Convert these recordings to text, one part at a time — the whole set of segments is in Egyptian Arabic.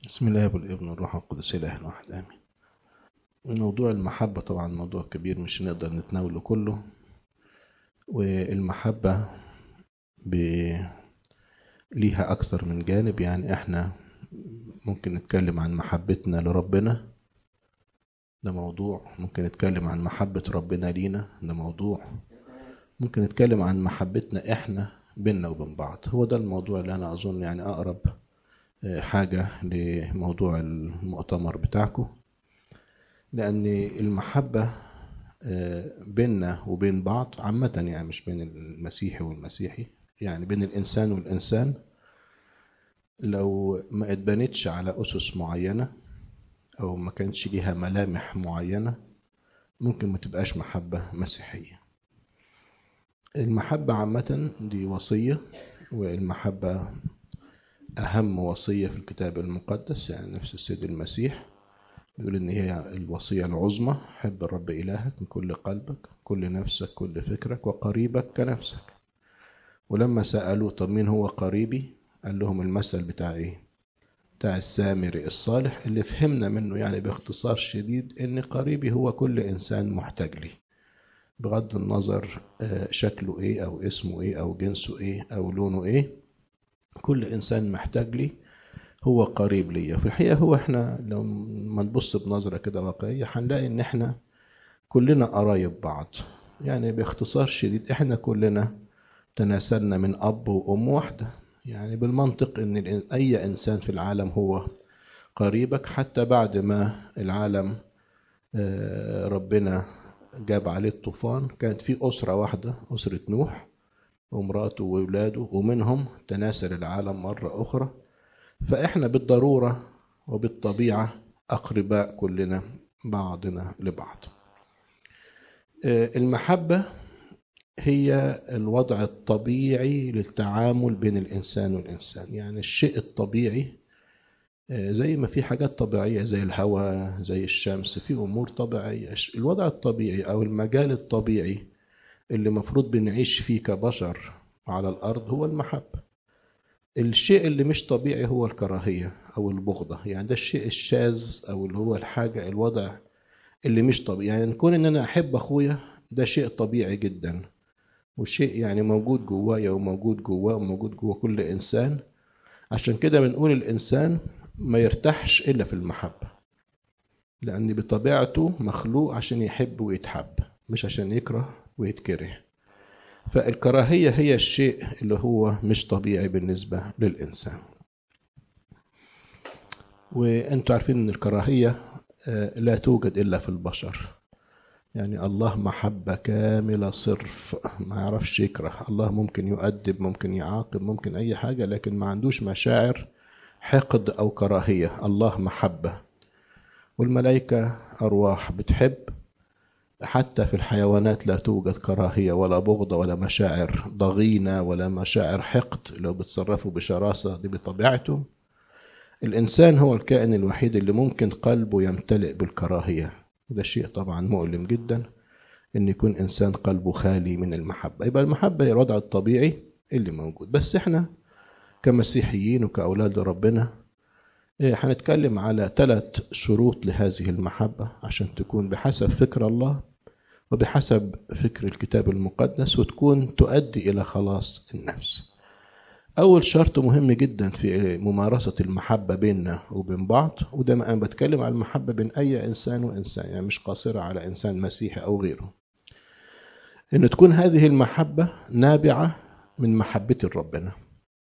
بسم الله والابن والروح القدس إله واحد آمين موضوع المحبة طبعا موضوع كبير مش نقدر نتناوله كله والمحبة ب... ليها أكثر من جانب يعني إحنا ممكن نتكلم عن محبتنا لربنا ده موضوع ممكن نتكلم عن محبة ربنا لينا ده موضوع ممكن نتكلم عن محبتنا إحنا بيننا وبين بعض هو ده الموضوع اللي أنا أظن يعني أقرب حاجة لموضوع المؤتمر بتاعكم لأن المحبة بيننا وبين بعض عامة يعني مش بين المسيحي والمسيحي يعني بين الإنسان والإنسان لو ما اتبنتش على أسس معينة أو ما كانش ليها ملامح معينة ممكن ما تبقاش محبة مسيحية المحبة عامة دي وصية والمحبة أهم وصية في الكتاب المقدس يعني نفس السيد المسيح يقول إن هي الوصية العظمى حب الرب إلهك من كل قلبك كل نفسك كل فكرك وقريبك كنفسك ولما سألوه طب مين هو قريبي قال لهم المثل بتاع إيه بتاع السامري الصالح اللي فهمنا منه يعني باختصار شديد إن قريبي هو كل إنسان محتاج لي بغض النظر شكله إيه أو اسمه إيه أو جنسه إيه أو لونه إيه كل إنسان محتاج لي هو قريب ليا في الحقيقة هو إحنا لو ما نبص بنظرة كده واقعية هنلاقي إن إحنا كلنا قرايب بعض يعني باختصار شديد إحنا كلنا تناسلنا من أب وأم واحدة يعني بالمنطق إن أي إنسان في العالم هو قريبك حتى بعد ما العالم ربنا جاب عليه الطوفان كانت في أسرة واحدة أسرة نوح ومراته وولاده ومنهم تناسل العالم مرة أخرى فإحنا بالضرورة وبالطبيعة أقرباء كلنا بعضنا لبعض المحبة هي الوضع الطبيعي للتعامل بين الإنسان والإنسان يعني الشيء الطبيعي زي ما في حاجات طبيعية زي الهواء زي الشمس في أمور طبيعية الوضع الطبيعي أو المجال الطبيعي اللي مفروض بنعيش فيه كبشر على الأرض هو المحبة الشيء اللي مش طبيعي هو الكراهية أو البغضة يعني ده الشيء الشاذ أو اللي هو الحاجة الوضع اللي مش طبيعي يعني نكون إن أنا أحب أخويا ده شيء طبيعي جدا وشيء يعني موجود جوايا وموجود جواه وموجود جوا كل إنسان عشان كده بنقول الإنسان ما يرتاحش إلا في المحبة لأن بطبيعته مخلوق عشان يحب ويتحب مش عشان يكره ويتكره فالكراهية هي الشيء اللي هو مش طبيعي بالنسبة للإنسان وأنتوا عارفين أن الكراهية لا توجد إلا في البشر يعني الله محبة كاملة صرف ما يعرفش يكره الله ممكن يؤدب ممكن يعاقب ممكن أي حاجة لكن ما عندوش مشاعر حقد أو كراهية الله محبة والملائكة أرواح بتحب حتى في الحيوانات لا توجد كراهية ولا بغضة ولا مشاعر ضغينة ولا مشاعر حقد لو بتصرفوا بشراسة دي بطبيعته الإنسان هو الكائن الوحيد اللي ممكن قلبه يمتلئ بالكراهية وده شيء طبعا مؤلم جدا إن يكون إنسان قلبه خالي من المحبة يبقى المحبة هي الوضع الطبيعي اللي موجود بس إحنا كمسيحيين وكأولاد ربنا هنتكلم على ثلاث شروط لهذه المحبة عشان تكون بحسب فكر الله وبحسب فكر الكتاب المقدس وتكون تؤدي إلى خلاص النفس أول شرط مهم جدا في ممارسة المحبة بيننا وبين بعض وده ما أنا بتكلم عن المحبة بين أي إنسان وإنسان يعني مش قاصرة على إنسان مسيحي أو غيره إن تكون هذه المحبة نابعة من محبتي لربنا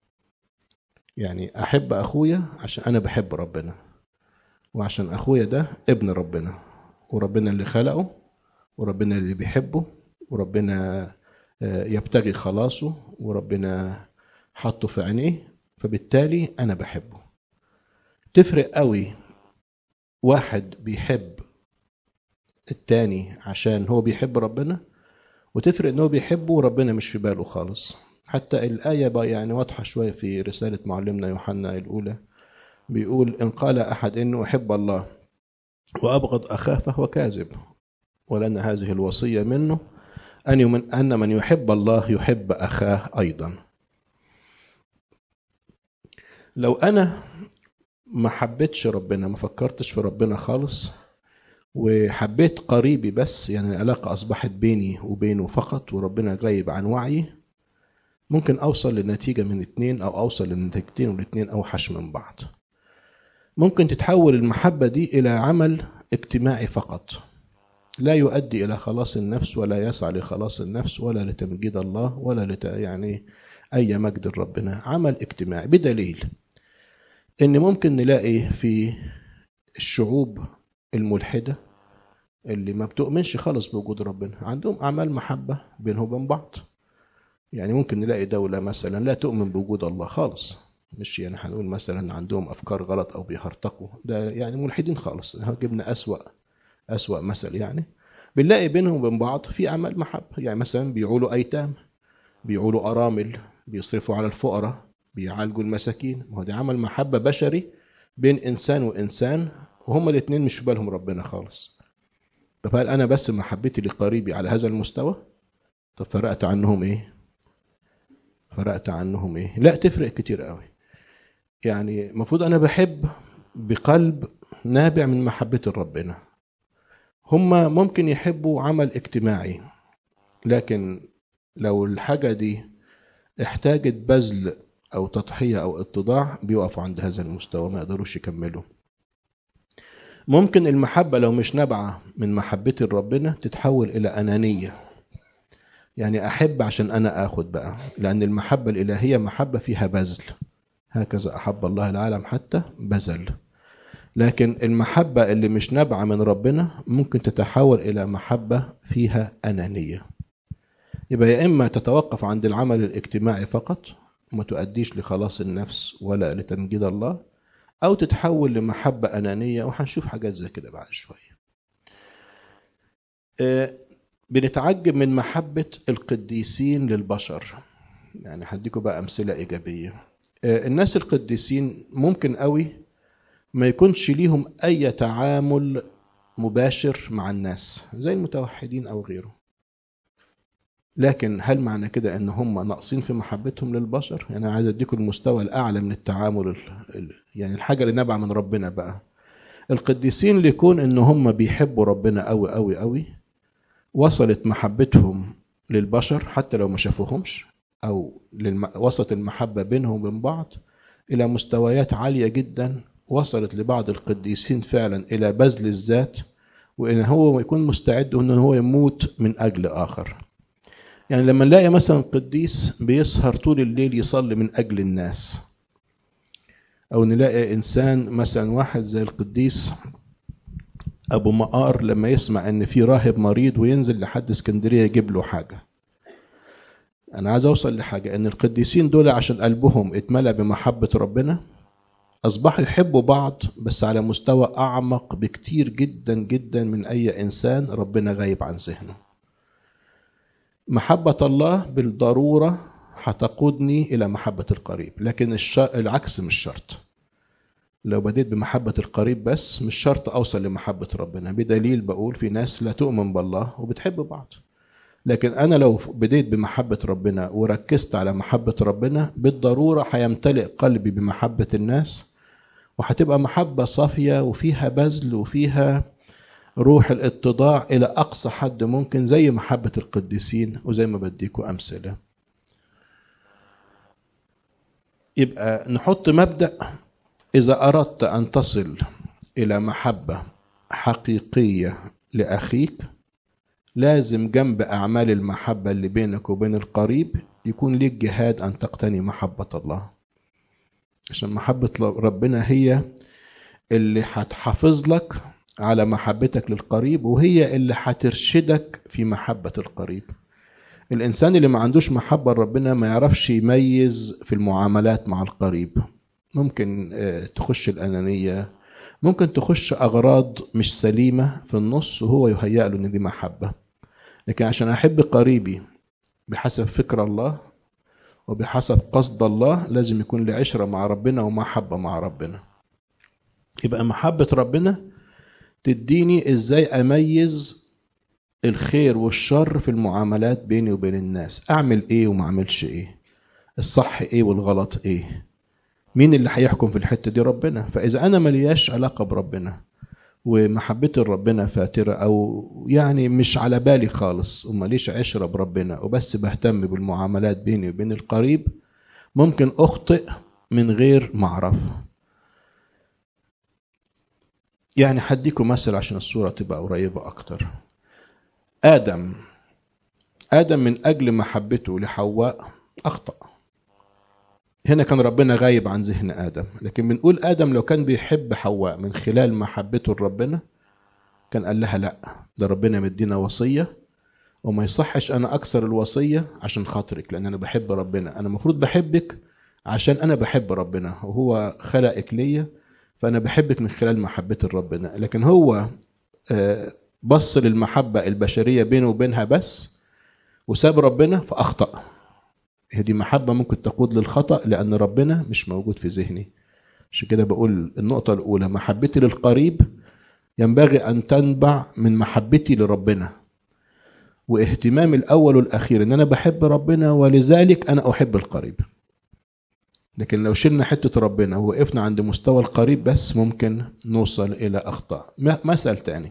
يعني أحب أخويا عشان أنا بحب ربنا وعشان أخويا ده ابن ربنا وربنا اللي خلقه وربنا اللي بيحبه وربنا يبتغي خلاصه وربنا حطه في عينيه فبالتالي أنا بحبه تفرق قوي واحد بيحب التاني عشان هو بيحب ربنا وتفرق ان هو بيحبه وربنا مش في باله خالص حتى الآية بقى يعني واضحة شوية في رسالة معلمنا يوحنا الأولى بيقول إن قال أحد إنه أحب الله وأبغض أخاه فهو كاذب ولأن هذه الوصية منه أن من أن من يحب الله يحب أخاه أيضا لو أنا ما حبيتش ربنا ما فكرتش في ربنا خالص وحبيت قريبي بس يعني العلاقة أصبحت بيني وبينه فقط وربنا غايب عن وعي ممكن أوصل لنتيجة من اتنين أو أوصل لنتيجتين والاتنين أوحش من بعض ممكن تتحول المحبة دي إلى عمل اجتماعي فقط لا يؤدي إلى خلاص النفس ولا يسعى لخلاص النفس ولا لتمجيد الله ولا لت يعني أي مجد ربنا عمل اجتماعي بدليل إن ممكن نلاقي في الشعوب الملحدة اللي ما بتؤمنش خالص بوجود ربنا عندهم أعمال محبة بينهم وبين بعض يعني ممكن نلاقي دولة مثلا لا تؤمن بوجود الله خالص مش يعني هنقول مثلا عندهم أفكار غلط أو بيهرطقوا ده يعني ملحدين خالص جبنا أسوأ أسوأ مثل يعني بنلاقي بينهم وبين بعض في أعمال محبة يعني مثلا بيعولوا أيتام بيعولوا أرامل بيصرفوا على الفقراء بيعالجوا المساكين ما هو ده عمل محبة بشري بين إنسان وإنسان وهما الاتنين مش في بالهم ربنا خالص طب هل أنا بس محبتي لقريبي على هذا المستوى طب فرقت عنهم إيه فرقت عنهم إيه لا تفرق كتير قوي يعني المفروض أنا بحب بقلب نابع من محبة ربنا هما ممكن يحبوا عمل اجتماعي لكن لو الحاجة دي احتاجت بذل أو تضحية أو اتضاع بيقفوا عند هذا المستوى ما يقدروش يكملوا ممكن المحبة لو مش نابعة من محبتي لربنا تتحول إلى أنانية يعني أحب عشان أنا آخد بقى لأن المحبة الإلهية محبة فيها بذل هكذا أحب الله العالم حتى بذل لكن المحبة اللي مش نابعة من ربنا ممكن تتحول إلى محبة فيها أنانية يبقى يا إما تتوقف عند العمل الاجتماعي فقط وما تؤديش لخلاص النفس ولا لتمجيد الله أو تتحول لمحبة أنانية وهنشوف حاجات زي كده بعد شوية بنتعجب من محبة القديسين للبشر يعني هديكم بقى أمثلة إيجابية الناس القديسين ممكن قوي ما يكونش ليهم أي تعامل مباشر مع الناس زي المتوحدين أو غيره لكن هل معنى كده ان هم ناقصين في محبتهم للبشر يعني انا عايز اديكم المستوى الاعلى من التعامل يعني الحاجه اللي نابعه من ربنا بقى القديسين اللي يكون ان هم بيحبوا ربنا قوي قوي قوي وصلت محبتهم للبشر حتى لو ما شافوهمش او للم... وصلت المحبه بينهم وبين بعض الى مستويات عاليه جدا وصلت لبعض القديسين فعلا الى بذل الذات وان هو يكون مستعد ان هو يموت من اجل اخر يعني لما نلاقي مثلا قديس بيسهر طول الليل يصلي من أجل الناس أو نلاقي إنسان مثلا واحد زي القديس أبو مقار لما يسمع إن في راهب مريض وينزل لحد اسكندرية يجيب له حاجة أنا عايز أوصل لحاجة إن القديسين دول عشان قلبهم اتملى بمحبة ربنا أصبحوا يحبوا بعض بس على مستوى أعمق بكتير جدا جدا من أي إنسان ربنا غايب عن ذهنه محبة الله بالضرورة هتقودني إلى محبة القريب لكن الش... العكس مش شرط لو بديت بمحبة القريب بس مش شرط أوصل لمحبة ربنا بدليل بقول في ناس لا تؤمن بالله وبتحب بعض لكن أنا لو بديت بمحبة ربنا وركزت على محبة ربنا بالضرورة هيمتلئ قلبي بمحبة الناس وهتبقى محبة صافية وفيها بذل وفيها روح الاتضاع إلى أقصى حد ممكن زي محبة القديسين وزي ما بديكوا أمثلة يبقى نحط مبدأ إذا أردت أن تصل إلى محبة حقيقية لأخيك لازم جنب أعمال المحبة اللي بينك وبين القريب يكون ليك جهاد أن تقتني محبة الله عشان محبة ربنا هي اللي هتحافظ لك على محبتك للقريب وهي اللي هترشدك في محبة القريب الإنسان اللي ما عندوش محبة لربنا ما يعرفش يميز في المعاملات مع القريب ممكن تخش الأنانية ممكن تخش أغراض مش سليمة في النص وهو يهيأ له إن دي محبة لكن عشان أحب قريبي بحسب فكر الله وبحسب قصد الله لازم يكون لي عشرة مع ربنا ومحبة مع ربنا يبقى محبة ربنا تديني ازاي اميز الخير والشر في المعاملات بيني وبين الناس اعمل ايه وما اعملش ايه الصح ايه والغلط ايه مين اللي هيحكم في الحتة دي ربنا فإذا أنا ملياش علاقة بربنا ومحبتي لربنا فاترة أو يعني مش على بالي خالص وماليش عشرة بربنا وبس بهتم بالمعاملات بيني وبين القريب ممكن أخطئ من غير معرف يعني هديكم مثل عشان الصورة تبقى قريبة أكتر آدم آدم من أجل محبته لحواء أخطأ هنا كان ربنا غايب عن ذهن آدم لكن بنقول آدم لو كان بيحب حواء من خلال محبته لربنا كان قال لها لا ده ربنا مدينا وصية وما يصحش أنا أكسر الوصية عشان خاطرك لأن أنا بحب ربنا أنا المفروض بحبك عشان أنا بحب ربنا وهو خلقك ليا فأنا بحبك من خلال محبتي لربنا لكن هو بص للمحبة البشرية بينه وبينها بس وساب ربنا فأخطأ هذه محبة ممكن تقود للخطأ لأن ربنا مش موجود في ذهني عشان كده بقول النقطة الأولى محبتي للقريب ينبغي أن تنبع من محبتي لربنا واهتمامي الأول والأخير إن أنا بحب ربنا ولذلك أنا أحب القريب لكن لو شلنا حتة ربنا ووقفنا عند مستوى القريب بس ممكن نوصل إلى أخطاء مثل تاني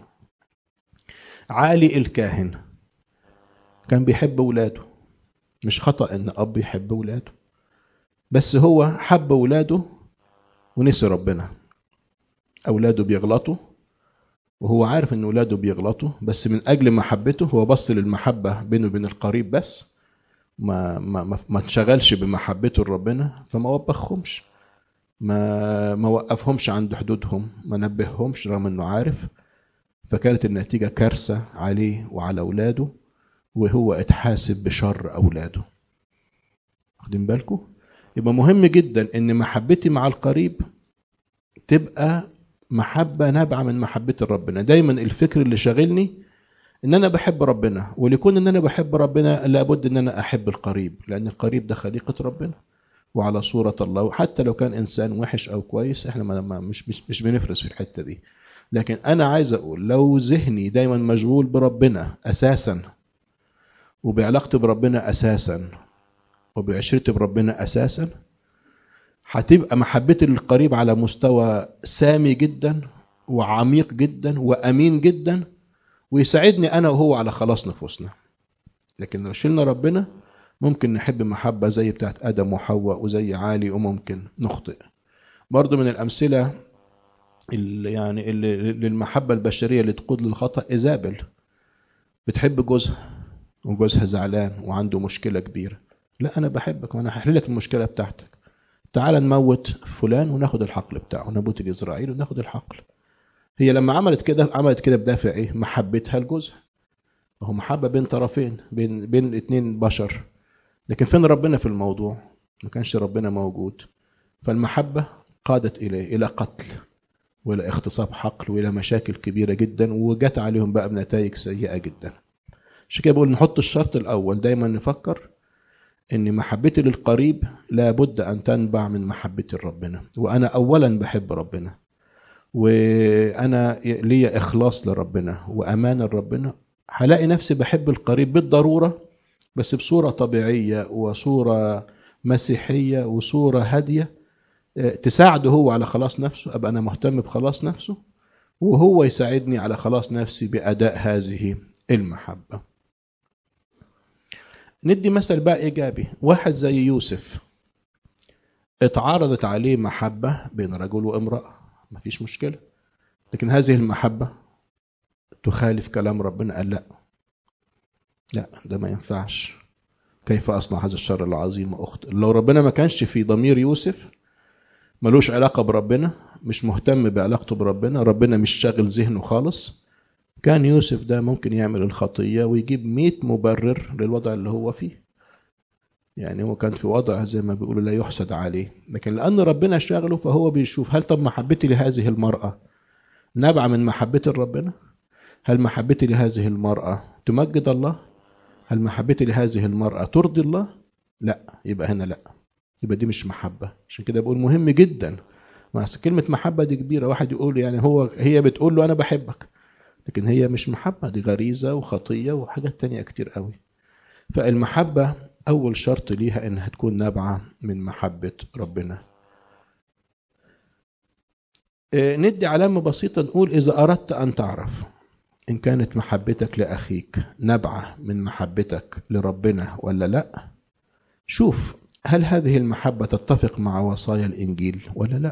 عالي الكاهن كان بيحب ولاده مش خطأ إن أب يحب ولاده بس هو حب ولاده ونسي ربنا أولاده بيغلطوا وهو عارف إن ولاده بيغلطوا بس من أجل محبته هو بص للمحبة بينه وبين القريب بس ما ما ما, ما انشغلش بمحبته لربنا فما وبخهمش ما ما وقفهمش عند حدودهم ما نبههمش رغم انه عارف فكانت النتيجة كارثة عليه وعلى أولاده وهو اتحاسب بشر أولاده واخدين بالكم يبقى مهم جدا ان محبتي مع القريب تبقى محبة نابعة من محبتي لربنا دايما الفكر اللي شاغلني ان انا بحب ربنا ولكون ان انا بحب ربنا لابد ان انا احب القريب لان القريب ده خليقة ربنا وعلى صورة الله وحتى لو كان انسان وحش او كويس احنا ما مش مش, مش بنفرز في الحتة دي لكن انا عايز اقول لو ذهني دايما مشغول بربنا اساسا وبعلاقتي بربنا اساسا وبعشرتي بربنا اساسا هتبقى محبتي للقريب على مستوى سامي جدا وعميق جدا وامين جدا ويساعدني انا وهو على خلاص نفوسنا لكن لو شلنا ربنا ممكن نحب محبة زي بتاعت آدم وحواء وزي عالي وممكن نخطئ برضو من الأمثلة اللي يعني اللي للمحبة البشرية اللي تقود للخطأ إيزابل بتحب جوزها وجوزها زعلان وعنده مشكلة كبيرة لا أنا بحبك وأنا هحل لك المشكلة بتاعتك تعال نموت فلان وناخد الحقل بتاعه نبوت الإسرائيل وناخد الحقل هي لما عملت كده عملت كده بدافع ايه محبتها لجوزها وهو محبة بين طرفين بين بين اتنين بشر لكن فين ربنا في الموضوع ما كانش ربنا موجود فالمحبة قادت إليه إلى قتل وإلى اغتصاب حقل وإلى مشاكل كبيرة جدا وجت عليهم بقى بنتائج سيئة جدا عشان كده بقول نحط الشرط الأول دايما نفكر ان محبتي للقريب لابد ان تنبع من محبتي لربنا وانا اولا بحب ربنا وانا ليا اخلاص لربنا وامان لربنا هلاقي نفسي بحب القريب بالضروره بس بصوره طبيعيه وصوره مسيحيه وصوره هاديه تساعده هو على خلاص نفسه ابقى انا مهتم بخلاص نفسه وهو يساعدني على خلاص نفسي باداء هذه المحبه ندي مثل بقى ايجابي واحد زي يوسف اتعرضت عليه محبه بين رجل وامراه مفيش مشكلة لكن هذه المحبة تخالف كلام ربنا قال لا لا ده ما ينفعش كيف أصنع هذا الشر العظيم أخت لو ربنا ما كانش في ضمير يوسف ملوش علاقة بربنا مش مهتم بعلاقته بربنا ربنا مش شاغل ذهنه خالص كان يوسف ده ممكن يعمل الخطية ويجيب مئة مبرر للوضع اللي هو فيه يعني هو كان في وضع زي ما بيقولوا لا يحسد عليه لكن لأن ربنا شاغله فهو بيشوف هل طب محبتي لهذه المرأة نابعة من محبتي لربنا هل محبتي لهذه المرأة تمجد الله هل محبتي لهذه المرأة ترضي الله لا يبقى هنا لا يبقى دي مش محبة عشان كده بقول مهم جدا بس كلمة محبة دي كبيرة واحد يقول يعني هو هي بتقول له أنا بحبك لكن هي مش محبة دي غريزة وخطية وحاجات تانية كتير قوي فالمحبة أول شرط ليها إنها تكون نابعة من محبة ربنا آه، ندي علامة بسيطة نقول إذا أردت أن تعرف إن كانت محبتك لأخيك نبعة من محبتك لربنا ولا لأ شوف هل هذه المحبة تتفق مع وصايا الإنجيل ولا لأ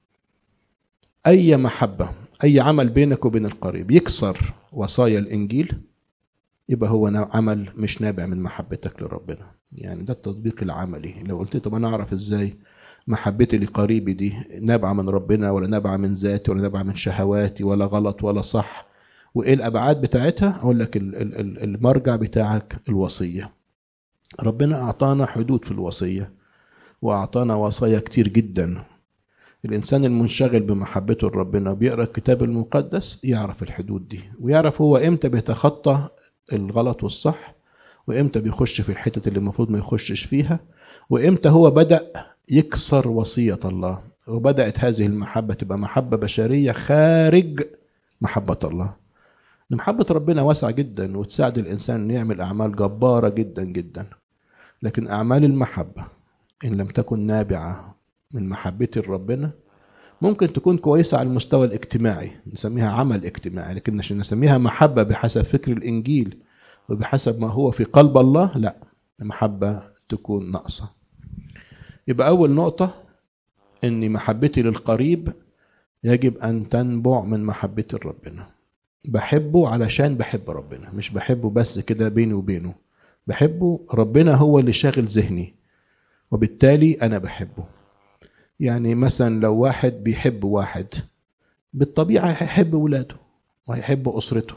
أي محبة أي عمل بينك وبين القريب يكسر وصايا الإنجيل يبقى هو نا- عمل مش نابع من محبتك لربنا يعني ده التطبيق العملي لو قلت طب أنا أعرف إزاي محبتي لقريبي دي نابعة من ربنا ولا نابعة من ذاتي ولا نابعة من شهواتي ولا غلط ولا صح وإيه الأبعاد بتاعتها أقول لك ال- ال- ال- المرجع بتاعك الوصية ربنا أعطانا حدود في الوصية وأعطانا وصايا كتير جدا الإنسان المنشغل بمحبته لربنا بيقرأ الكتاب المقدس يعرف الحدود دي ويعرف هو إمتى بيتخطى الغلط والصح وإمتى بيخش في الحتة اللي المفروض ما يخشش فيها وإمتى هو بدأ يكسر وصية الله وبدأت هذه المحبة تبقى محبة بشرية خارج محبة الله محبة ربنا واسعة جدا وتساعد الإنسان أن يعمل أعمال جبارة جدا جدا لكن أعمال المحبة إن لم تكن نابعة من محبتي لربنا ممكن تكون كويسة على المستوى الاجتماعي نسميها عمل اجتماعي لكن عشان نسميها محبة بحسب فكر الإنجيل وبحسب ما هو في قلب الله لا المحبة تكون ناقصة يبقى أول نقطة إن محبتي للقريب يجب أن تنبع من محبتي لربنا بحبه علشان بحب ربنا مش بحبه بس كده بيني وبينه بحبه ربنا هو اللي شاغل ذهني وبالتالي أنا بحبه يعني مثلا لو واحد بيحب واحد بالطبيعة هيحب ولاده وهيحب أسرته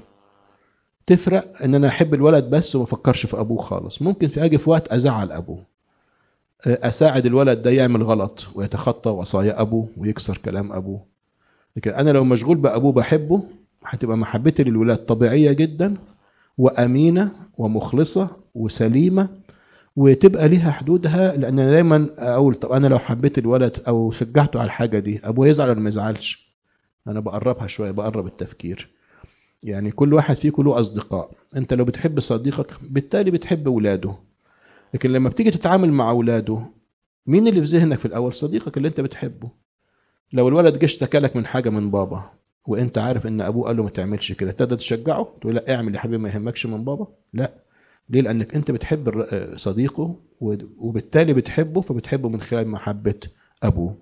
تفرق ان انا احب الولد بس وما افكرش في ابوه خالص ممكن في اجي في وقت ازعل ابوه اساعد الولد ده يعمل غلط ويتخطى وصايا ابوه ويكسر كلام ابوه لكن انا لو مشغول بابوه بحبه هتبقى محبتي للولاد طبيعيه جدا وامينه ومخلصه وسليمه وتبقى ليها حدودها لان انا دايما اقول طب انا لو حبيت الولد او شجعته على الحاجه دي ابوه يزعل ولا ما يزعلش انا بقربها شويه بقرب التفكير يعني كل واحد فيكم له اصدقاء انت لو بتحب صديقك بالتالي بتحب ولاده لكن لما بتيجي تتعامل مع اولاده مين اللي في ذهنك في الاول صديقك اللي انت بتحبه لو الولد جه اشتكى لك من حاجه من بابا وانت عارف ان ابوه قال له ما تعملش كده تقدر تشجعه تقول لا اعمل يا حبيبي ما يهمكش من بابا لا ليه لانك انت بتحب الر- صديقه وبالتالي بتحبه فبتحبه من خلال محبه ابوه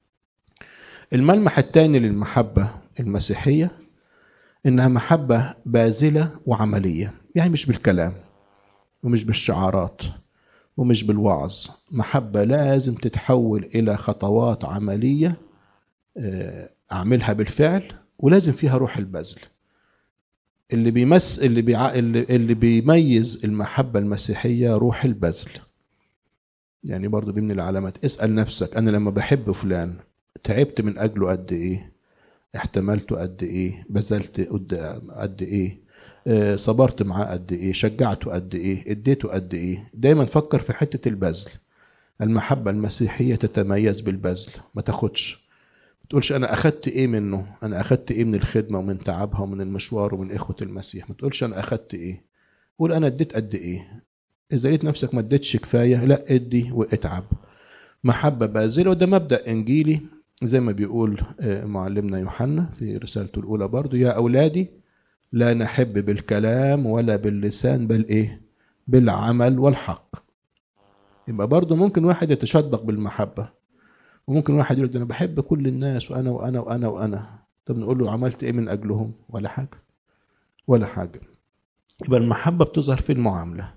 الملمح الثاني للمحبه المسيحيه انها محبه باذله وعمليه يعني مش بالكلام ومش بالشعارات ومش بالوعظ محبه لازم تتحول الى خطوات عمليه آه، اعملها بالفعل ولازم فيها روح البذل اللي بيمس اللي بيع... اللي... اللي بيميز المحبه المسيحيه روح البذل يعني برضو دي من العلامات اسال نفسك انا لما بحب فلان تعبت من اجله قد ايه احتملته قد ايه بذلت قد قد ايه آه، صبرت معاه قد ايه شجعته قد ايه اديته قد ايه دايما فكر في حته البذل المحبه المسيحيه تتميز بالبذل ما تاخدش ما تقولش انا اخدت ايه منه انا اخدت ايه من الخدمه ومن تعبها ومن المشوار ومن اخوه المسيح ما تقولش انا اخدت ايه قول انا اديت قد ايه اذا لقيت نفسك ما اديتش كفايه لا ادي واتعب محبه باذله وده مبدا انجيلي زي ما بيقول آه، معلمنا يوحنا في رسالته الاولى برضو يا اولادي لا نحب بالكلام ولا باللسان بل ايه بالعمل والحق يبقى برضو ممكن واحد يتشدق بالمحبه وممكن واحد يقول ده انا بحب كل الناس وانا وانا وانا وانا طب نقول له عملت ايه من اجلهم ولا حاجه ولا حاجه يبقى المحبه بتظهر في المعامله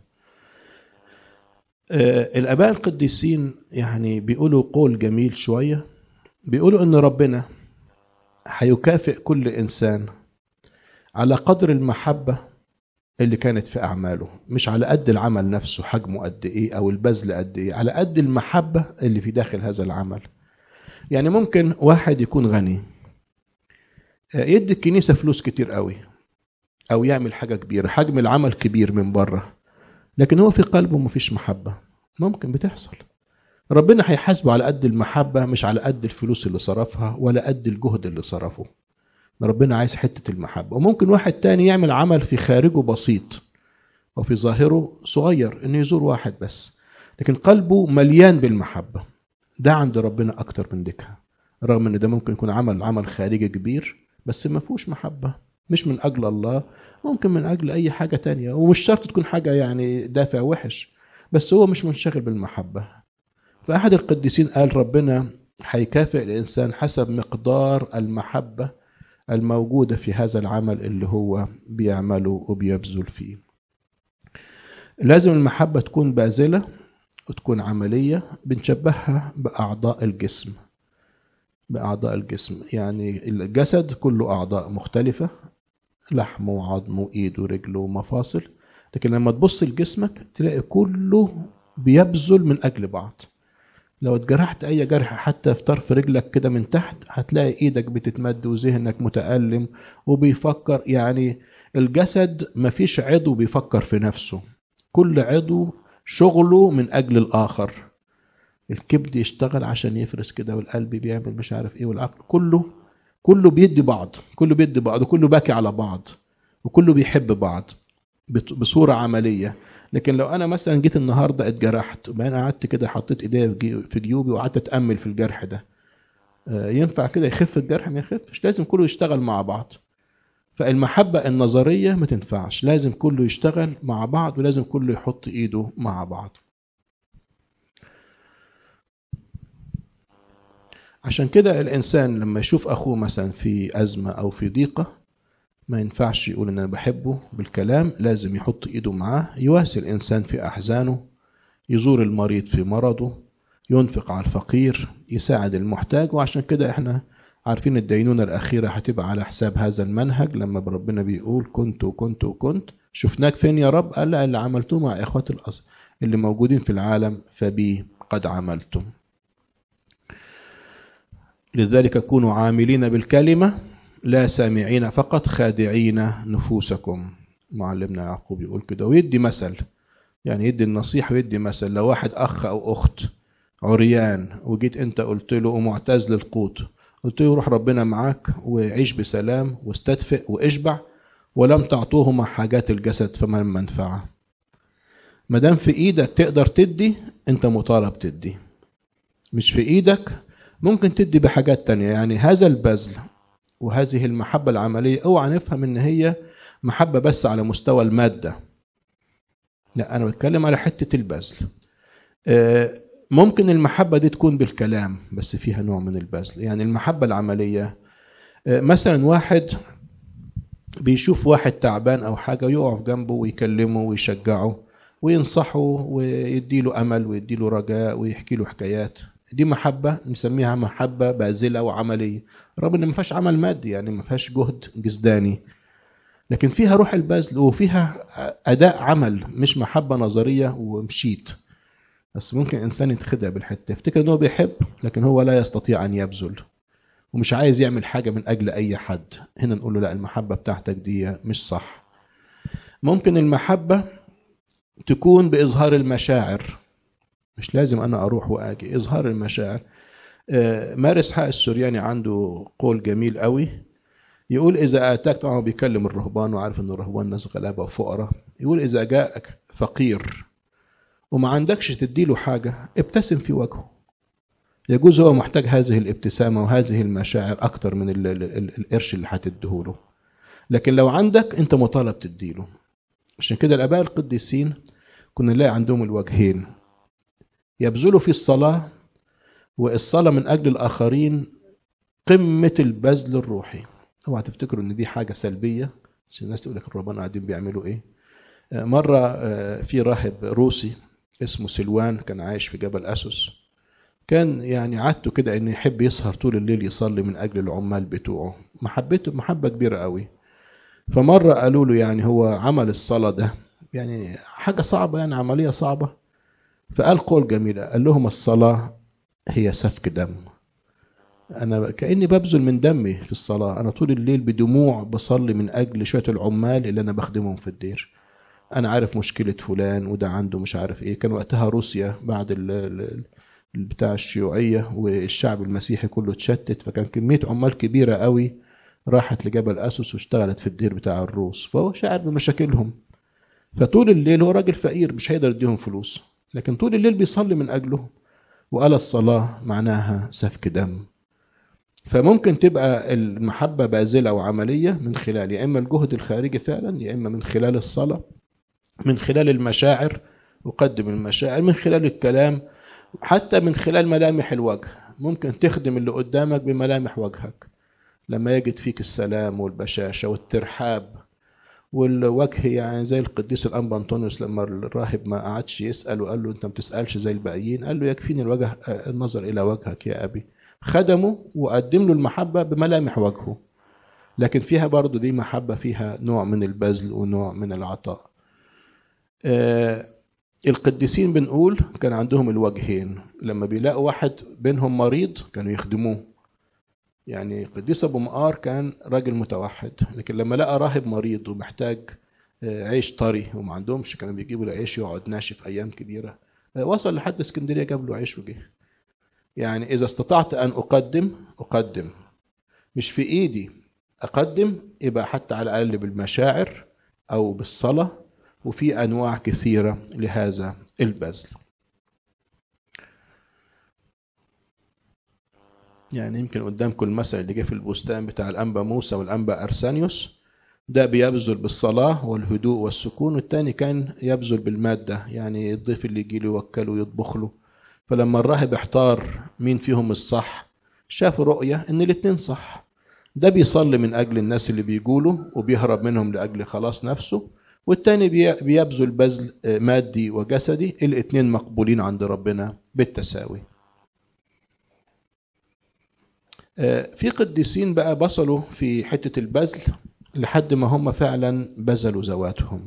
آه، الاباء القديسين يعني بيقولوا قول جميل شويه بيقولوا ان ربنا هيكافئ كل انسان على قدر المحبه اللي كانت في اعماله مش على قد العمل نفسه حجمه قد ايه او البذل قد ايه على قد المحبه اللي في داخل هذا العمل يعني ممكن واحد يكون غني آه، يدي الكنيسه فلوس كتير قوي او يعمل حاجه كبيره حجم العمل كبير من بره لكن هو في قلبه مفيش محبه ممكن بتحصل ربنا هيحاسبه على قد المحبة مش على قد الفلوس اللي صرفها ولا قد الجهد اللي صرفه ربنا عايز حتة المحبة وممكن واحد تاني يعمل عمل في خارجه بسيط وفي ظاهره صغير انه يزور واحد بس لكن قلبه مليان بالمحبة ده عند ربنا اكتر من ديكها رغم ان ده ممكن يكون عمل عمل خارجي كبير بس ما فيهوش محبة مش من اجل الله ممكن من اجل اي حاجة تانية ومش شرط تكون حاجة يعني دافع وحش بس هو مش منشغل بالمحبة فأحد القديسين قال ربنا هيكافئ الإنسان حسب مقدار المحبة الموجودة في هذا العمل اللي هو بيعمله وبيبذل فيه لازم المحبة تكون باذلة وتكون عملية بنشبهها بأعضاء الجسم بأعضاء الجسم يعني الجسد كله أعضاء مختلفة لحم وعظم وإيد ورجل ومفاصل لكن لما تبص لجسمك تلاقي كله بيبذل من أجل بعض لو اتجرحت أي جرح حتى في طرف رجلك كده من تحت هتلاقي إيدك بتتمد وذهنك متألم وبيفكر يعني الجسد مفيش عضو بيفكر في نفسه كل عضو شغله من أجل الآخر الكبد يشتغل عشان يفرز كده والقلب بيعمل مش عارف ايه والعقل كله كله بيدي بعض كله بيدي بعض وكله باكي على بعض وكله بيحب بعض بصورة عملية لكن لو انا مثلا جيت النهارده اتجرحت وبعدين قعدت كده حطيت ايديا في جيوبي وقعدت اتامل في الجرح ده ينفع كده يخف الجرح ما يخفش لازم كله يشتغل مع بعض فالمحبة النظرية ما تنفعش لازم كله يشتغل مع بعض ولازم كله يحط ايده مع بعض عشان كده الإنسان لما يشوف أخوه مثلا في أزمة أو في ضيقة ما ينفعش يقول إن أنا بحبه بالكلام لازم يحط إيده معاه يواسي الإنسان في أحزانه يزور المريض في مرضه ينفق على الفقير يساعد المحتاج وعشان كده إحنا عارفين الدينونة الأخيرة هتبقى على حساب هذا المنهج لما ربنا بيقول كنت وكنت وكنت شفناك فين يا رب قال لا اللي عملتوه مع إخوات الأصل اللي موجودين في العالم فبي قد عملتم لذلك كونوا عاملين بالكلمة لا سامعين فقط خادعين نفوسكم معلمنا يعقوب يقول كده ويدي مثل يعني يدي النصيحة ويدي مثل لو واحد أخ أو أخت عريان وجيت أنت قلت له معتز للقوت قلت له روح ربنا معاك وعيش بسلام واستدفئ واشبع ولم تعطوهما حاجات الجسد فما المنفعة ما دام في ايدك تقدر تدي انت مطالب تدي مش في ايدك ممكن تدي بحاجات تانية يعني هذا البذل وهذه المحبة العملية اوعى نفهم ان هي محبة بس على مستوى المادة لا انا بتكلم على حتة البذل ممكن المحبة دي تكون بالكلام بس فيها نوع من البذل يعني المحبة العملية مثلا واحد بيشوف واحد تعبان او حاجة يقف جنبه ويكلمه ويشجعه وينصحه ويديله امل ويديله رجاء ويحكي له حكايات دي محبة نسميها محبة باذلة وعملية رغم ان ما فيهاش عمل مادي يعني ما فيهاش جهد جسداني لكن فيها روح البذل وفيها اداء عمل مش محبة نظرية ومشيت بس ممكن انسان يتخدع بالحته يفتكر ان هو بيحب لكن هو لا يستطيع ان يبذل ومش عايز يعمل حاجه من اجل اي حد هنا نقول له لا المحبه بتاعتك دي مش صح ممكن المحبه تكون باظهار المشاعر مش لازم انا اروح واجي اظهار المشاعر مارس حق السورياني عنده قول جميل قوي يقول اذا اتاك طبعا بيكلم الرهبان وعارف ان الرهبان ناس غلابه وفقراء يقول اذا جاءك فقير وما عندكش تديله حاجة ابتسم في وجهه يجوز هو محتاج هذه الابتسامة وهذه المشاعر أكتر من ال ال ال القرش اللي هتديهوله لكن لو عندك أنت مطالب تديله عشان كده الآباء القديسين كنا نلاقي عندهم الوجهين يبذلوا في الصلاة والصلاة من أجل الآخرين قمة البذل الروحي اوعى تفتكروا ان دي حاجة سلبية عشان الناس تقول لك الرهبان قاعدين بيعملوا ايه مرة في راهب روسي اسمه سلوان كان عايش في جبل أسوس كان يعني عادته كده انه يحب يسهر طول الليل يصلي من اجل العمال بتوعه محبته محبة كبيرة قوي فمرة قالوا له يعني هو عمل الصلاة ده يعني حاجة صعبة يعني عملية صعبة فقال قول جميلة قال لهم الصلاة هي سفك دم أنا كأني ببذل من دمي في الصلاة أنا طول الليل بدموع بصلي من أجل شوية العمال اللي أنا بخدمهم في الدير انا عارف مشكله فلان وده عنده مش عارف ايه كان وقتها روسيا بعد ال ال بتاع الشيوعيه والشعب المسيحي كله اتشتت فكان كميه عمال كبيره قوي راحت لجبل اسوس واشتغلت في الدير بتاع الروس فهو شاعر بمشاكلهم فطول الليل هو راجل فقير مش هيقدر يديهم فلوس لكن طول الليل بيصلي من اجلهم وقال الصلاه معناها سفك دم فممكن تبقى المحبة باذلة وعملية من خلال يا إما الجهد الخارجي فعلا يا إما من خلال الصلاة من خلال المشاعر أقدم المشاعر من خلال الكلام حتى من خلال ملامح الوجه ممكن تخدم اللي قدامك بملامح وجهك لما يجد فيك السلام والبشاشة والترحاب والوجه يعني زي القديس الأنبا أنطونيوس لما الراهب ما قعدش يسأل وقال له أنت ما بتسألش زي الباقيين قال له يكفيني الوجه النظر إلى وجهك يا أبي خدمه وقدم له المحبة بملامح وجهه لكن فيها برضو دي محبة فيها نوع من البذل ونوع من العطاء آه القديسين بنقول كان عندهم الوجهين لما بيلاقوا واحد بينهم مريض كانوا يخدموه يعني قديس ابو مقار كان راجل متوحد لكن لما لقى راهب مريض ومحتاج عيش طري وما عندهمش كانوا بيجيبوا له عيش يقعد ناشف ايام كبيره وصل لحد اسكندريه جاب له عيش وجه يعني اذا استطعت ان اقدم اقدم مش في ايدي اقدم يبقى حتى على الاقل بالمشاعر او بالصلاه وفي انواع كثيره لهذا البذل يعني يمكن قدامكم المثل اللي جه في البستان بتاع الانبا موسى والانبا ارسانيوس ده بيبذل بالصلاة والهدوء والسكون والتاني كان يبذل بالمادة يعني الضيف اللي يجي له يوكله ويطبخ له فلما الراهب احتار مين فيهم الصح شاف رؤية ان الاتنين صح ده بيصلي من اجل الناس اللي بيجوله وبيهرب منهم لاجل خلاص نفسه والتاني بيبذل بذل مادي وجسدي الاتنين مقبولين عند ربنا بالتساوي في قديسين بقى بصلوا في حتة البذل لحد ما هم فعلا بذلوا ذواتهم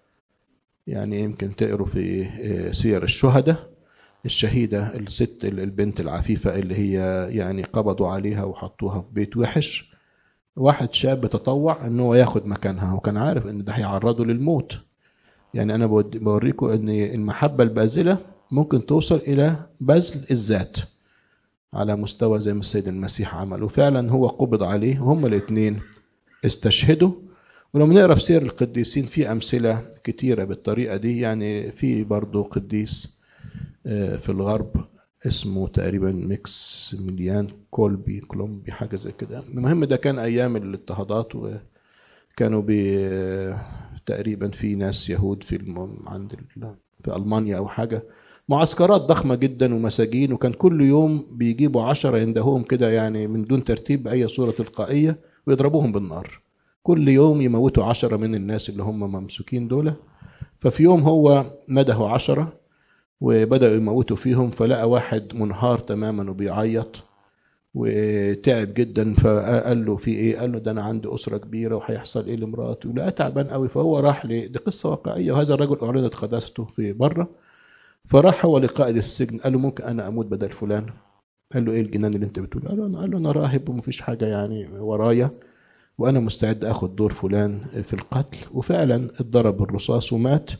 يعني يمكن تقروا في سير الشهداء الشهيدة الست البنت العفيفة اللي هي يعني قبضوا عليها وحطوها في بيت وحش واحد شاب تطوع ان هو ياخد مكانها وكان عارف ان ده هيعرضه للموت يعني انا بوريكم ان المحبة الباذلة ممكن توصل الى بذل الذات على مستوى زي ما السيد المسيح عمل وفعلا هو قبض عليه وهما الاثنين استشهدوا ولما نقرا في سير القديسين في امثله كتيره بالطريقه دي يعني في برضه قديس في الغرب اسمه تقريبا ميكس مليان كولبي كولومبي حاجه زي كده المهم ده كان ايام الاضطهادات وكانوا بي تقريبا في ناس يهود في الم... عند ال... في المانيا او حاجه معسكرات ضخمة جدا ومساجين وكان كل يوم بيجيبوا عشرة يندهوهم كده يعني من دون ترتيب بأي صورة تلقائية ويضربوهم بالنار كل يوم يموتوا عشرة من الناس اللي هم ممسوكين دول ففي يوم هو نده عشرة وبدأوا يموتوا فيهم فلقى واحد منهار تماما وبيعيط وتعب جدا فقال له في ايه قال له ده انا عندي اسره كبيره وهيحصل ايه لمراتي ولقى تعبان قوي فهو راح ل... دي قصه واقعيه وهذا الرجل اعلنت قداسته في بره فراح هو لقائد السجن قال له ممكن انا اموت بدل فلان قال له ايه الجنان اللي انت بتقوله قال له انا قال له انا راهب ومفيش حاجه يعني ورايا وانا مستعد اخد دور فلان في القتل وفعلا اتضرب بالرصاص ومات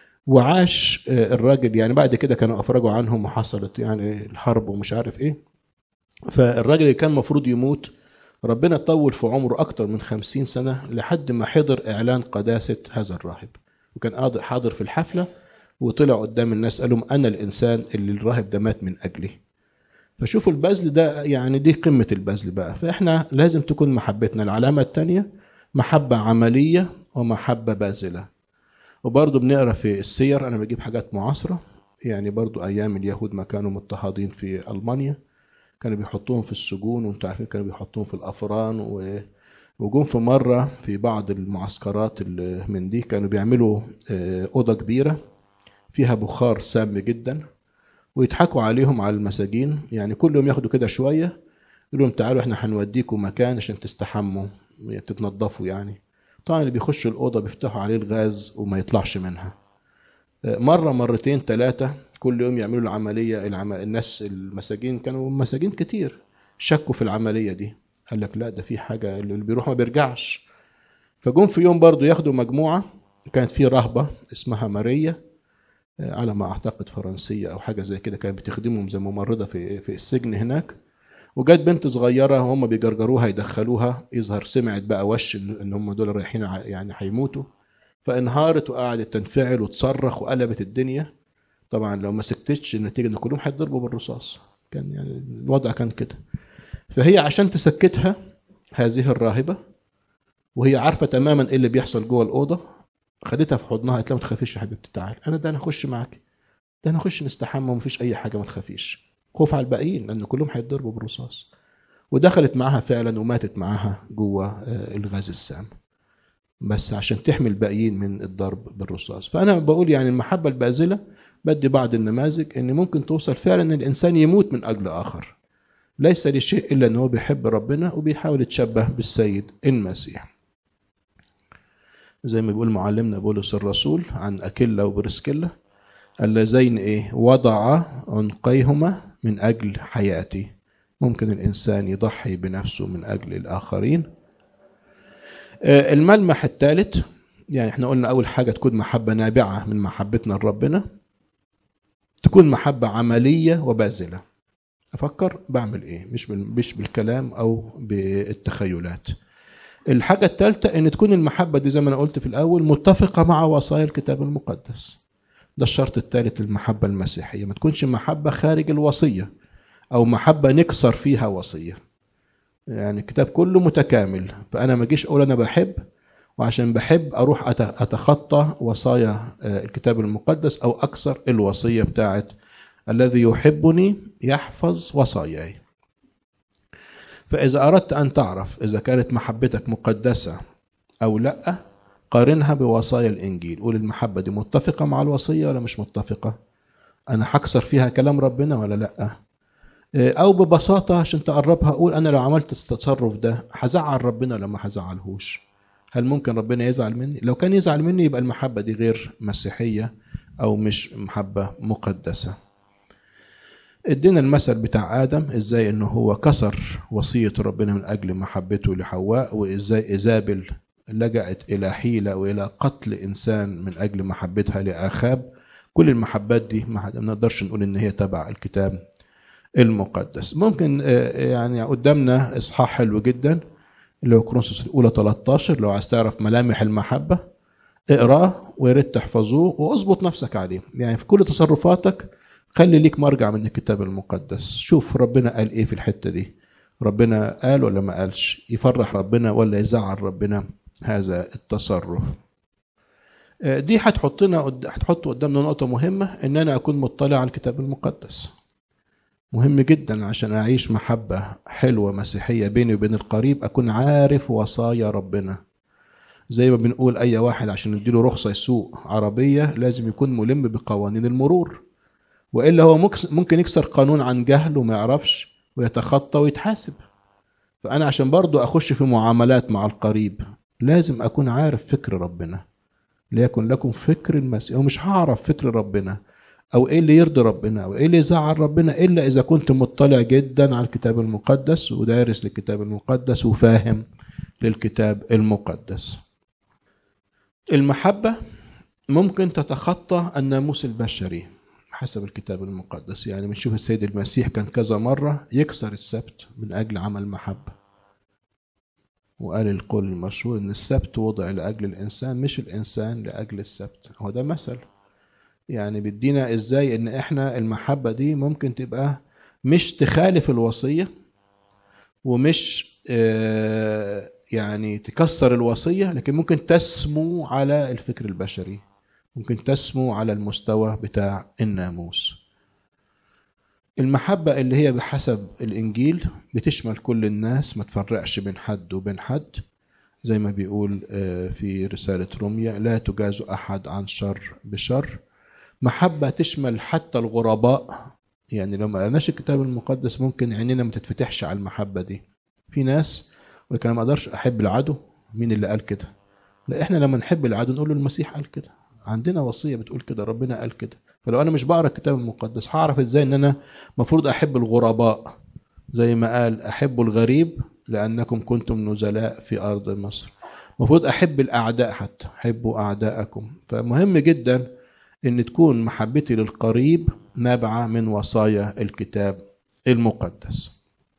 وعاش الراجل يعني بعد كده كانوا افرجوا عنهم وحصلت يعني الحرب ومش عارف ايه فالراجل اللي كان المفروض يموت ربنا طول في عمره اكتر من خمسين سنه لحد ما حضر اعلان قداسه هذا الراهب وكان حاضر في الحفله وطلع قدام الناس قال لهم انا الانسان اللي الراهب ده مات من اجلي فشوفوا البذل ده يعني دي قمة البذل بقى فاحنا لازم تكون محبتنا العلامة الثانية محبة عملية ومحبة باذلة وبرضه بنقرا في السير انا بجيب حاجات معاصرة يعني برضه ايام اليهود ما كانوا مضطهدين في المانيا كانوا بيحطوهم في السجون وانتوا عارفين كانوا بيحطوهم في الافران و وجم في مرة في بعض المعسكرات اللي من دي كانوا بيعملوا أوضة كبيرة فيها بخار سام جدا ويضحكوا عليهم على المساجين يعني كل يوم ياخدوا كده شويه يقولوا لهم تعالوا احنا هنوديكم مكان عشان تستحموا تتنضفوا يعني طبعا اللي بيخش الاوضه بيفتحوا عليه الغاز وما يطلعش منها مره مرتين ثلاثه كل يوم يعملوا العمليه العم... الناس المساجين كانوا مساجين كتير شكوا في العمليه دي قال لك لا ده في حاجه اللي بيروح ما بيرجعش فجم في يوم برضو ياخدوا مجموعه كانت في رهبه اسمها ماريا على ما اعتقد فرنسيه او حاجه زي كده كانت بتخدمهم زي ممرضه في في السجن هناك وجت بنت صغيره هم بيجرجروها يدخلوها يظهر سمعت بقى وش ان هم دول رايحين يعني هيموتوا فانهارت وقعدت تنفعل وتصرخ وقلبت الدنيا طبعا لو ما سكتتش النتيجه ان كلهم هيتضربوا بالرصاص كان يعني الوضع كان كده فهي عشان تسكتها هذه الراهبة وهي عارفة تماما ايه اللي بيحصل جوه الأوضة خدتها في حضنها قالت لها ما تخافيش يا حبيبتي تعالي أنا ده أنا أخش معاك ده أنا أخش نستحمى ومفيش أي حاجة ما تخافيش خوف على الباقيين لأن كلهم هيتضربوا بالرصاص ودخلت معاها فعلا وماتت معاها جوه الغاز السام بس عشان تحمي الباقيين من الضرب بالرصاص فأنا بقول يعني المحبة البازلة بدي بعض النماذج ان ممكن توصل فعلا ان الانسان يموت من اجل اخر ليس لشيء الا ان هو بيحب ربنا وبيحاول يتشبه بالسيد المسيح زي ما بيقول معلمنا بولس الرسول عن اكيلا وبرسكيلا اللذين ايه وضع عنقيهما من اجل حياتي ممكن الانسان يضحي بنفسه من اجل الاخرين الملمح الثالث يعني احنا قلنا اول حاجه تكون محبه نابعه من محبتنا لربنا تكون محبة عملية وبازلة أفكر بعمل إيه مش مش بالكلام أو بالتخيلات الحاجة الثالثة إن تكون المحبة دي زي ما أنا قلت في الأول متفقة مع وصايا الكتاب المقدس ده الشرط الثالث للمحبة المسيحية ما تكونش محبة خارج الوصية أو محبة نكسر فيها وصية يعني الكتاب كله متكامل فأنا ما أجيش أقول أنا بحب وعشان بحب أروح أتخطى وصايا الكتاب المقدس أو أكسر الوصية بتاعت الذي يحبني يحفظ وصاياي فإذا أردت أن تعرف إذا كانت محبتك مقدسة أو لأ قارنها بوصايا الإنجيل قول المحبة دي متفقة مع الوصية ولا مش متفقة أنا هكسر فيها كلام ربنا ولا لأ أو ببساطة عشان تقربها قول أنا لو عملت التصرف ده هزعل ربنا ولا ما هزعلهوش هل ممكن ربنا يزعل مني لو كان يزعل مني يبقى المحبة دي غير مسيحية أو مش محبة مقدسة ادينا المثل بتاع آدم ازاي انه هو كسر وصية ربنا من أجل محبته لحواء وازاي إيزابل لجأت إلى حيلة وإلى قتل إنسان من أجل محبتها لآخاب كل المحبات دي ما نقدرش نقول إن هي تبع الكتاب المقدس ممكن يعني قدامنا إصحاح حلو جدا اللي هو كورنثوس الأولى 13 لو عايز تعرف ملامح المحبة اقراه ويا ريت تحفظوه واظبط نفسك عليه يعني في كل تصرفاتك خلي ليك مرجع من الكتاب المقدس شوف ربنا قال ايه في الحتة دي ربنا قال ولا ما قالش يفرح ربنا ولا يزعل ربنا هذا التصرف دي هتحطنا هتحط قدامنا نقطة مهمة ان انا اكون مطلع على الكتاب المقدس مهم جدا عشان أعيش محبة حلوة مسيحية بيني وبين القريب أكون عارف وصايا ربنا زي ما بنقول أي واحد عشان نديله رخصة يسوق عربية لازم يكون ملم بقوانين المرور وإلا هو ممكن يكسر قانون عن جهل وما يعرفش ويتخطى ويتحاسب فأنا عشان برضو أخش في معاملات مع القريب لازم أكون عارف فكر ربنا ليكن لكم فكر المسيح ومش هعرف فكر ربنا او ايه اللي يرضي ربنا او ايه اللي يزعل ربنا الا اذا كنت مطلع جدا على الكتاب المقدس ودارس للكتاب المقدس وفاهم للكتاب المقدس المحبة ممكن تتخطى الناموس البشري حسب الكتاب المقدس يعني بنشوف السيد المسيح كان كذا مرة يكسر السبت من أجل عمل محبة وقال القول المشهور إن السبت وضع لأجل الإنسان مش الإنسان لأجل السبت هو ده مثل يعني بيدينا ازاي ان احنا المحبة دي ممكن تبقى مش تخالف الوصية ومش يعني تكسر الوصية لكن ممكن تسمو على الفكر البشري ممكن تسمو على المستوى بتاع الناموس المحبة اللي هي بحسب الإنجيل بتشمل كل الناس ما تفرقش بين حد وبين حد زي ما بيقول في رسالة روميا لا تجاز أحد عن شر بشر محبة تشمل حتى الغرباء يعني لو ما قرناش الكتاب المقدس ممكن عينينا ما تتفتحش على المحبة دي في ناس ولكن انا ما اقدرش احب العدو مين اللي قال كده لا احنا لما نحب العدو نقول له المسيح قال كده عندنا وصية بتقول كده ربنا قال كده فلو انا مش بقرا الكتاب المقدس هعرف ازاي ان انا المفروض احب الغرباء زي ما قال احب الغريب لانكم كنتم نزلاء في ارض مصر المفروض احب الاعداء حتى حبوا اعداءكم فمهم جدا ان تكون محبتي للقريب نابعه من وصايا الكتاب المقدس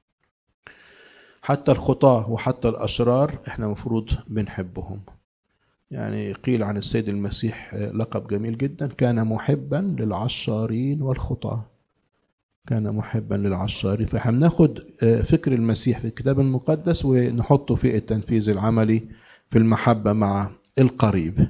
حتى الخطاة وحتى الأشرار احنا مفروض بنحبهم يعني قيل عن السيد المسيح لقب جميل جدا كان محبا للعشارين والخطاة كان محبا للعشارين فاحنا بناخد فكر المسيح في الكتاب المقدس ونحطه في التنفيذ العملي في المحبة مع القريب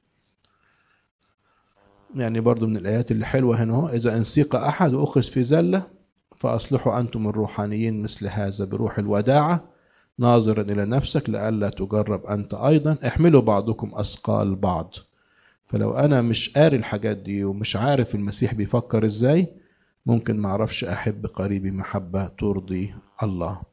يعني برضو من الآيات اللي حلوة هنا هو إذا انسيق أحد وأخذ في زلة فأصلحوا أنتم الروحانيين مثل هذا بروح الوداعة ناظرا إلى نفسك لئلا تجرب أنت أيضا احملوا بعضكم أثقال بعض فلو أنا مش قاري الحاجات دي ومش عارف المسيح بيفكر إزاي ممكن معرفش أحب قريبي محبة ترضي الله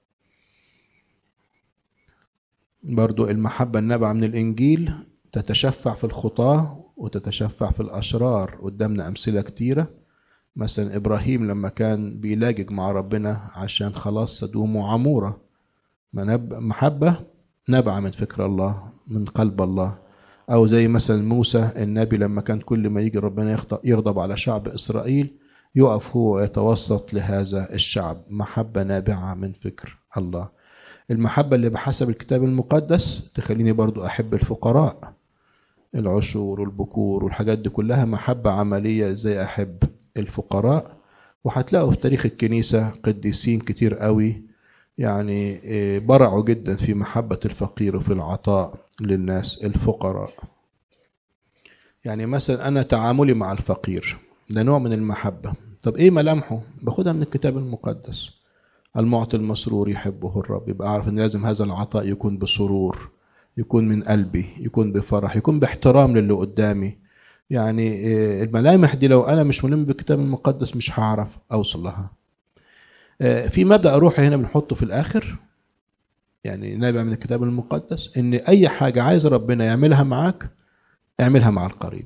برضو المحبة النابعة من الإنجيل تتشفع في الخطاة وتتشفع في الأشرار قدامنا أمثلة كتيرة مثلا إبراهيم لما كان بيلاجج مع ربنا عشان خلاص سدوم وعمورة محبة نابعة من فكر الله من قلب الله أو زي مثلا موسى النبي لما كان كل ما يجي ربنا يغضب على شعب إسرائيل يقف هو ويتوسط لهذا الشعب محبة نابعة من فكر الله المحبة اللي بحسب الكتاب المقدس تخليني برضو أحب الفقراء العشور والبكور والحاجات دي كلها محبة عملية ازاي أحب الفقراء وهتلاقوا في تاريخ الكنيسة قديسين كتير قوي يعني برعوا جدا في محبة الفقير وفي العطاء للناس الفقراء يعني مثلا أنا تعاملي مع الفقير ده نوع من المحبة طب إيه ملامحه باخدها من الكتاب المقدس المعطي المسرور يحبه الرب يبقى أعرف أن لازم هذا العطاء يكون بسرور يكون من قلبي يكون بفرح يكون باحترام للي قدامي يعني الملامح دي لو أنا مش ملم بالكتاب المقدس مش هعرف أوصل لها في مبدأ روحي هنا بنحطه في الآخر يعني نابع من الكتاب المقدس إن أي حاجة عايز ربنا يعملها معاك اعملها مع القريب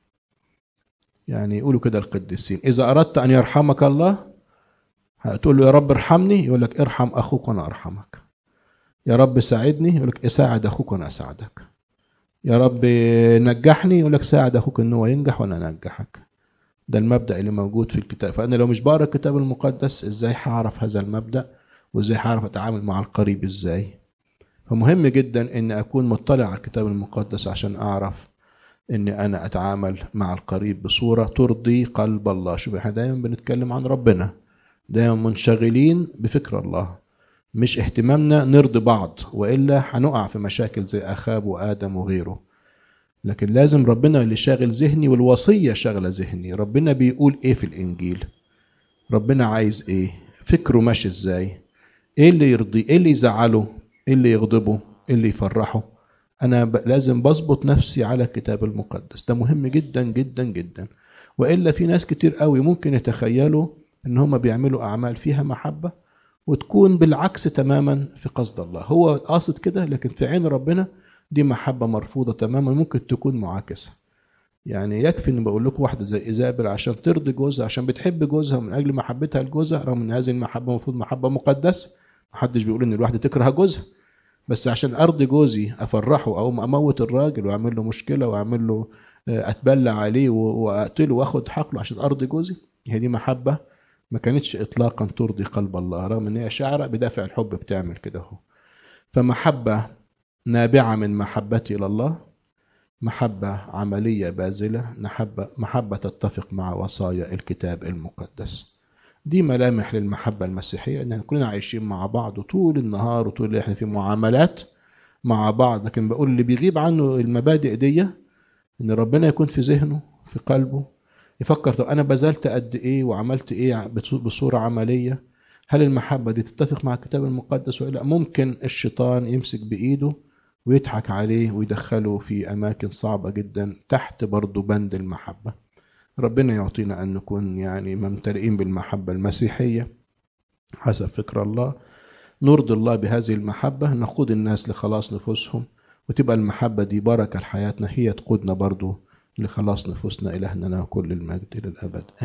يعني يقولوا كده القديسين إذا أردت أن يرحمك الله هتقول له يا رب ارحمني يقول لك ارحم أخوك وأنا أرحمك يا رب ساعدني يقول لك اساعد أخوك وأنا أساعدك يا رب نجحني يقول لك ساعد أخوك إن هو ينجح وأنا أنجحك ده المبدأ اللي موجود في الكتاب فأنا لو مش بقرا الكتاب المقدس إزاي هعرف هذا المبدأ وإزاي هعرف أتعامل مع القريب إزاي فمهم جدا إن أكون مطلع على الكتاب المقدس عشان أعرف إن أنا أتعامل مع القريب بصورة ترضي قلب الله شوف إحنا دايما بنتكلم عن ربنا دايما منشغلين بفكر الله مش اهتمامنا نرضي بعض وإلا هنقع في مشاكل زي أخاب وآدم وغيره لكن لازم ربنا اللي شاغل ذهني والوصية شاغلة ذهني ربنا بيقول ايه في الانجيل ربنا عايز ايه فكره ماشي ازاي ايه اللي يرضيه ايه اللي يزعله ايه اللي يغضبه ايه اللي يفرحه انا ب... لازم بظبط نفسي على الكتاب المقدس ده مهم جدا جدا جدا والا في ناس كتير قوي ممكن يتخيلوا ان هم بيعملوا اعمال فيها محبة وتكون بالعكس تماما في قصد الله هو قاصد كده لكن في عين ربنا دي محبة مرفوضة تماما ممكن تكون معاكسة يعني يكفي ان بقول لكم واحدة زي ايزابل عشان ترضي جوزها عشان بتحب جوزها من اجل محبتها لجوزها رغم ان هذه المحبة المفروض محبة مقدسة محدش بيقول ان الواحدة تكره جوزها بس عشان ارضي جوزي افرحه او اموت الراجل واعمل له مشكلة واعمل له اتبلى عليه واقتله واخد حقله عشان ارضي جوزي هي دي محبة ما كانتش اطلاقا ترضي قلب الله رغم ان هي شاعرة بدافع الحب بتعمل كده اهو فمحبة نابعة من محبتي إلى الله محبة عملية باذلة محبة, محبة تتفق مع وصايا الكتاب المقدس دي ملامح للمحبة المسيحية إن كلنا عايشين مع بعض طول النهار وطول اللي احنا في معاملات مع بعض لكن بقول اللي بيغيب عنه المبادئ دي إن ربنا يكون في ذهنه في قلبه يفكر طب أنا بذلت قد إيه وعملت إيه بصورة عملية هل المحبة دي تتفق مع الكتاب المقدس ولا ممكن الشيطان يمسك بإيده ويضحك عليه ويدخله في أماكن صعبة جدا تحت برضو بند المحبة ربنا يعطينا أن نكون يعني ممتلئين بالمحبة المسيحية حسب فكر الله نرضي الله بهذه المحبة نقود الناس لخلاص نفوسهم وتبقى المحبة دي بركة لحياتنا هي تقودنا برضو لخلاص نفوسنا إلهنا كل المجد للأبد